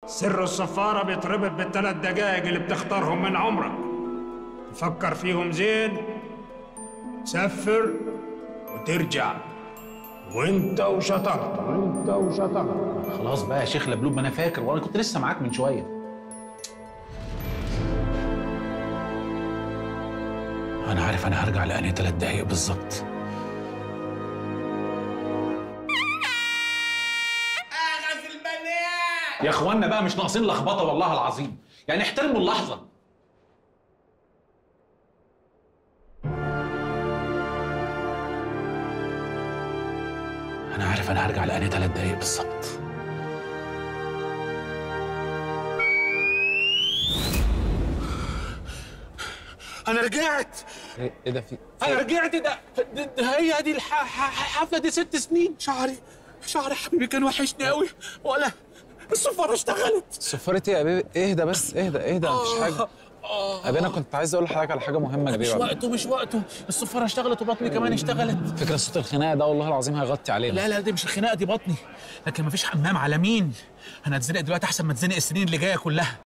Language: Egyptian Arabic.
سر الصفارة بيتربط بالثلاث دقايق اللي بتختارهم من عمرك تفكر فيهم زين تسفر وترجع وانت وشطرت وانت وشطرت خلاص بقى يا شيخ لبلوب ما انا فاكر وانا كنت لسه معاك من شويه انا عارف انا هرجع لاني ثلاث دقايق بالظبط يا اخوانا بقى مش ناقصين لخبطه والله العظيم يعني احترموا اللحظه انا عارف انا هرجع لاني ثلاث دقايق بالظبط انا رجعت ايه إيه ده في انا رجعت ده, ده, ده هي دي الح- ح- الحفله دي ست سنين شعري شعري حبيبي كان وحشني قوي ولا الصفاره اشتغلت صفارة ايه يا بيبي اهدى بس اهدى اهدى مفيش حاجة ابي انا كنت عايز اقول لحضرتك على حاجة مهمة مش كبيرة وقته مش وقته الصفاره اشتغلت وبطني كمان اشتغلت فكرة صوت الخناقة ده والله العظيم هيغطي علينا لا لا دي مش الخناقه دي بطني لكن مفيش حمام على مين انا اتزنق دلوقتي احسن ما اتزنق السنين اللي جايه كلها